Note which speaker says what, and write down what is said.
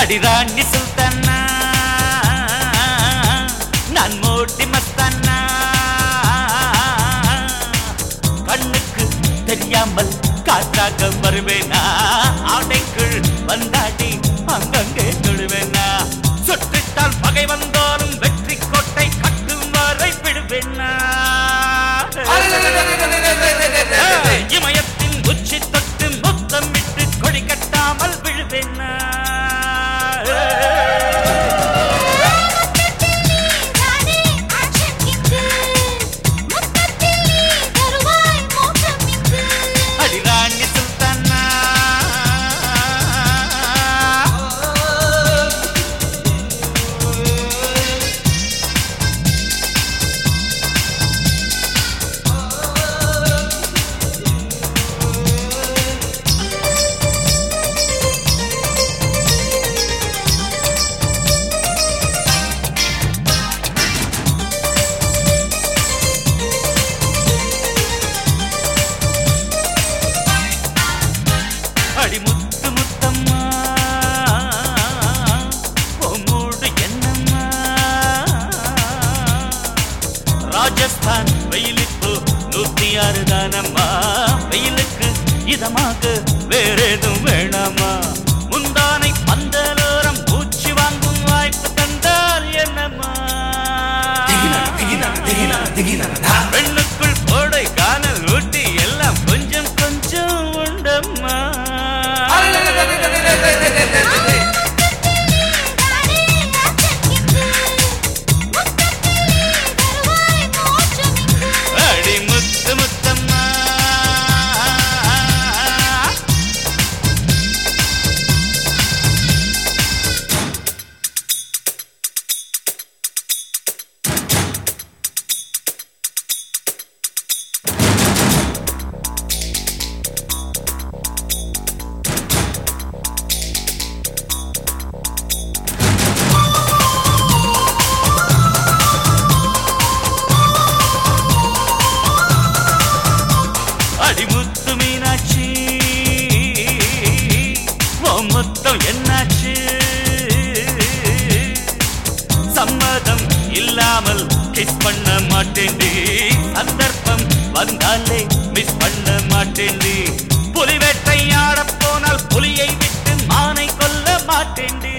Speaker 1: அடிராணி சுல்தானா நான் மோட்டி மஸ்தானா கண்ணுக்கு தெரியாமல் காற்றாக வருவேனா ஆடைக்குள் வந்தாடி அங்கங்கே தொழுவேனா சுற்றிட்டால் பகை வந்தாலும் வெற்றி கோட்டை கட்டும் வரை விடுவேனா இமயத்தின் உச்சி தொட்டு முத்தமிட்டு கொடி கட்டாமல் விழுவேனா
Speaker 2: நானே ஆக்ஷன் கிங்கு முத்தத்தில் நீ தருவாய் மோட்சம் இங்கு
Speaker 1: அடிராணி சுல்தானா அடி முத்து முத்தம்மா பொம்மூடு என்னம்மா ராஜஸ்தான் வெயிலுக்கு நூத்தி ஆறு தானம்மா வெயிலுக்கு இதமாக வேறேதும் வேணாமா முந்தானை பந்தலோரம் பூச்சி வாங்கும் வாய்ப்பு தந்தால் என்னம்மா பெண்ணுக்குள் கோடை காணல் ஊட்டி எல்லாம் கொஞ்சம் கொஞ்சம் உண்டம்மா
Speaker 2: நானே ஆக்ஷன் கிங்கு முத்தத்தில் நீ தருவாய் மோட்சம் இங்கு
Speaker 1: அடி முத்து முத்தம்மா அடிமுத்து மீனாட்சி உன் முத்தம் என்னாச்சு சம்மதம் இல்லாமல் கிஸ் பண்ண மாட்டேன்டி சந்தர்ப்பம் வந்தாலே மிஸ் பண்ண மாட்டேன்டி புலி வேட்டையாட போனால் புலியை விட்டு மானை கொல்ல மாட்டேன்டி